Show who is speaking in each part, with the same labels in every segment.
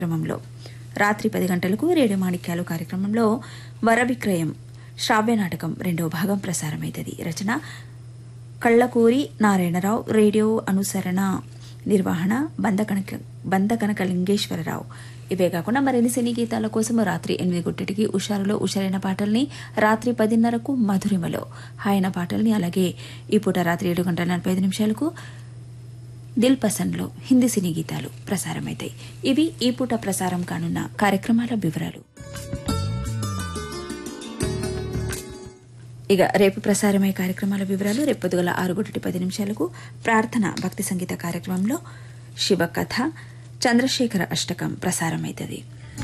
Speaker 1: కార్యక్రమంలో రాత్రి పది గంటలకు రేడియో మాణిక్యాలు కార్యక్రమంలో వరవిక్రయం శ్రావ్య నాటకం రెండవ భాగం ప్రసారమైతది రచన కళ్ళకూరి నారాయణరావు రేడియో అనుసరణ నిర్వహణ బందకనక బందకనక లింగేశ్వరరావు ఇవే కాకుండా మరిన్ని సినీ గీతాల కోసం రాత్రి ఎనిమిది గుట్టటికి ఉషారులో ఉషారైన పాటల్ని రాత్రి పదిన్నరకు మధురిమలో హాయన పాటల్ని అలాగే ఈ పూట రాత్రి ఏడు గంటల నలభై ఐదు నిమిషాలకు దిల్ పసంద్లో హిందీ సినీ గీతాలు ప్రసారమైతాయి ఇవి ఈ పూట ప్రసారం కానున్న కార్యక్రమాల వివరాలు ఇక రేపు ప్రసారమయ్యే కార్యక్రమాల వివరాలు రేపు పొద్దుగల ఆరు గంటటి పది నిమిషాలకు ప్రార్థన భక్తి సంగీత కార్యక్రమంలో శివకథ చంద్రశేఖర అష్టకం ప్రసారమైతది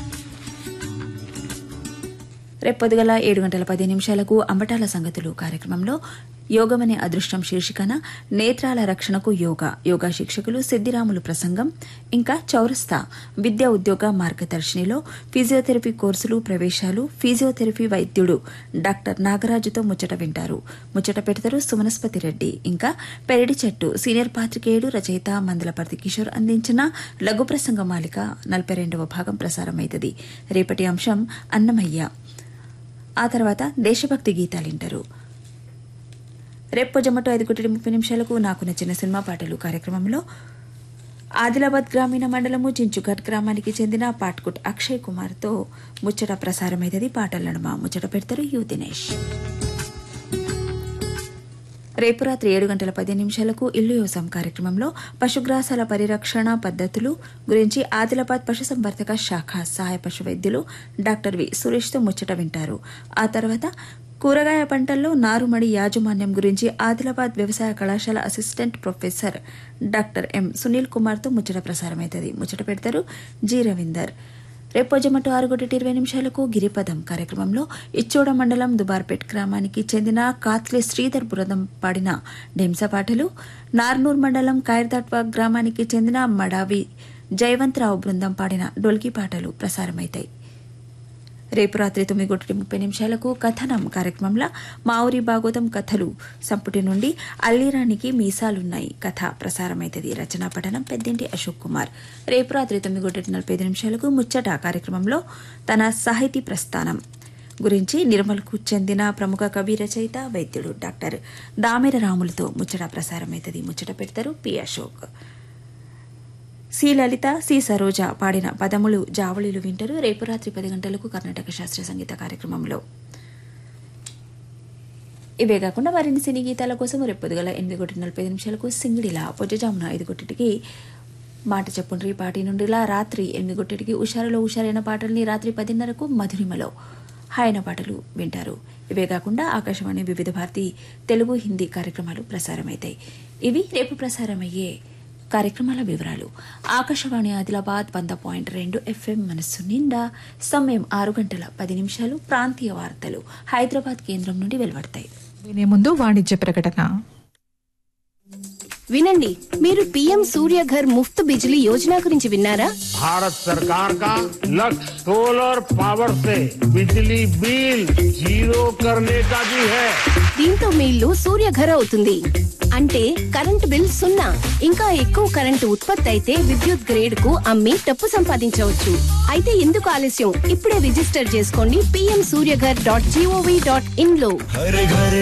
Speaker 1: రేపు పొద్దుగల ఏడు గంటల పది నిమిషాలకు అంబటాల సంగతులు కార్యక్రమంలో యోగమనే అదృష్టం శీర్షికన నేత్రాల రక్షణకు యోగా యోగా శిక్షకులు సిద్దిరాములు ప్రసంగం ఇంకా చౌరస్తా విద్యా ఉద్యోగ మార్గదర్శినిలో ఫిజియోథెరపీ కోర్సులు ప్రవేశాలు ఫిజియోథెరపీ వైద్యుడు డాక్టర్ నాగరాజుతో ముచ్చట వింటారు ముచ్చట పెడతారు సుమనస్పతి రెడ్డి ఇంకా పెరడి చెట్టు సీనియర్ పాత్రికేయుడు రచయిత మందలపర్తి కిషోర్ అందించిన లఘు ప్రసంగ మాలిక నలభై రెండవ భాగం ప్రసారమైతది రేపటి అంశం అన్నమయ్య ఆ తర్వాత దేశభక్తి గీతాలింటారు రేపు జొమాటో ఐదు కోటి ముప్పై నిమిషాలకు నాకు నచ్చిన సినిమా పాటలు కార్యక్రమంలో ఆదిలాబాద్ గ్రామీణ మండలము చించుఘట్ గ్రామానికి చెందిన పాట్కుట్ అక్షయ్ కుమార్తో ముచ్చట ప్రసారమైతది పాటల నడుమ ముచ్చట పెడతారు యు దినేష్ రేపు రాత్రి ఏడు గంటల పది నిమిషాలకు ఇల్లు యోసం కార్యక్రమంలో పశుగ్రాసాల పరిరక్షణ పద్ధతులు గురించి ఆదిలాబాద్ పశుసంవర్ధక శాఖ సహాయ పశు వైద్యులు డాక్టర్ వి సురేష్తో ముచ్చట వింటారు ఆ తర్వాత కూరగాయ పంటల్లో నారుమడి యాజమాన్యం గురించి ఆదిలాబాద్ వ్యవసాయ కళాశాల assistant professor doctor M Sunil కుమార్తో ముచ్చట ప్రసారమైతది ముచ్చట పెడతారు జి రవీందర్ రేపు జమటు ఆరు గంటల ఇరవై నిమిషాలకు గిరిపదం కార్యక్రమంలో ఇచ్చోడ మండలం దుబార్పేట్ గ్రామానికి చెందిన కాత్లే శ్రీధర్ బృందం పాడిన ఢెంస పాటలు నార్నూర్ మండలం కాయర్దాట్వా గ్రామానికి చెందిన మడావి జయవంతరావు బృందం పాడిన డొల్కి పాటలు ప్రసారమైతాయి రేపు రాత్రి తొమ్మిది గంటల ముప్పై నిమిషాలకు కథనం కార్యక్రమంలో మావురి భాగవతం కథలు సంపుటి నుండి అల్లిరానికి మీసాలున్నాయి కథ ప్రసారమైతది రచనా పఠనం పెద్దింటి అశోక్ కుమార్ రేపు రాత్రి తొమ్మిది గంటల నలభై ఐదు నిమిషాలకు ముచ్చట కార్యక్రమంలో తన సాహితీ ప్రస్థానం గురించి నిర్మల్కు చెందిన ప్రముఖ కవి రచయిత వైద్యుడు డాక్టర్ దామెర రాములతో ముచ్చట ప్రసారమైతది ముచ్చట పెడతారు P Ashok C Lalitha C Saroja పాడిన పదములు జావళిలు వింటారు రేపు రాత్రి పది గంటలకు కర్ణాటక శాస్త్రీయ సంగీత కార్యక్రమంలో ఇవే కాకుండా మరిన్ని సినీ గీతాల కోసం రేపు పొద్దుగల ఎనిమిది కోటి నలభై ఐదు నిమిషాలకు సింగిడిలా పొజ్జజామున ఐదు కొట్టిటికి మాట చెప్పుండ్రి పాటి నుండిలా రాత్రి ఎనిమిది కొట్టిటికి ఉషారులో ఉషారైన పాటల్ని రాత్రి పదిన్నరకు మధురిమలో హాయన పాటలు వింటారు ఇవే కాకుండా ఆకాశవాణి వివిధ భారతి తెలుగు హిందీ కార్యక్రమాలు ప్రసారమవుతాయి ఇవి రేపు ప్రసారమయ్యే కార్యక్రమాల వివరాలు ఆకాశవాణి ఆదిలాబాద్ వంద పాయింట్ రెండు ఎఫ్ఎం మనస్సు నిండా సమయం ఆరు గంటల పది నిమిషాలు ప్రాంతీయ వార్తలు హైదరాబాద్ కేంద్రం నుండి వెలువడతాయి
Speaker 2: వినే ముందు వాణిజ్య ప్రకటన
Speaker 3: వినండి మీరు పీఎం సూర్యఘర్ ముఫ్త్ బిజిలీ యోజన గురించి విన్నారా
Speaker 4: भारत सरकार का लक्ष्य सोलर पावर से बिजली बिल जीरो करने का भी है
Speaker 3: దీంతో మీ ఇల్లు సూర్యఘర్ అవుతుంది అంటే కరెంట్ బిల్ సున్నా ఇంకా ఎక్కువ కరెంటు ఉత్పత్తి అయితే విద్యుత్ గ్రేడ్ కు అమ్మి డబ్బు సంపాదించవచ్చు అయితే ఎందుకు ఆలస్యం ఇప్పుడే రిజిస్టర్ చేసుకోండి PM Suryaghar dot GOV dot in లో